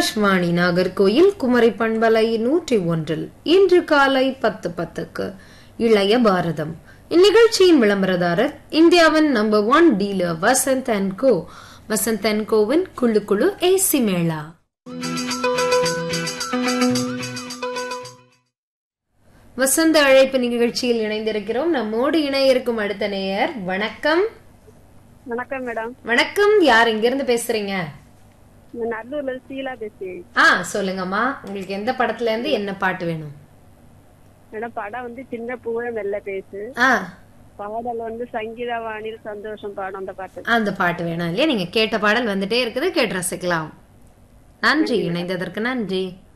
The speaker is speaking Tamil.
ஆகாஷ்வாணி நாகர்கோயில் குமரி பண்பலை நூற்றி ஒன்றில் இன்று காலை பத்து பத்துக்கு இளைய பாரதம் இந்நிகழ்ச்சியின் விளம்பரதாரர் இந்தியாவின் number one dealer Vasanth and co Vasanth and கோவின் குழு குழு ஏசி மேளா வசந்த அழைப்பு நிகழ்ச்சியில் இணைந்திருக்கிறோம் நம்மோடு இணைய இருக்கும் அடுத்த நேயர் வணக்கம் வணக்கம் மேடம் வணக்கம் யார் இங்கிருந்து பேசுறீங்க நான் நல்லூர்ல இருந்து சீலா பேசுறேன் ஆ சொல்லுங்கம்மா உங்களுக்கு எந்த படத்துல இருந்து என்ன பாட்டு வேணும் மேடம் படம் வந்து சின்ன பூவே மெல்ல பேசு ஆ பாடல் வந்து சங்கீதா வாணியில் சந்தோஷம் பாடம் அந்த பாட்டு அந்த பாட்டு வேணும் இல்லையா நீங்க கேட்ட பாடல் வந்துட்டே இருக்குது கேட்டு ரசிக்கலாம் நன்றி இணைந்ததற்கு நன்றி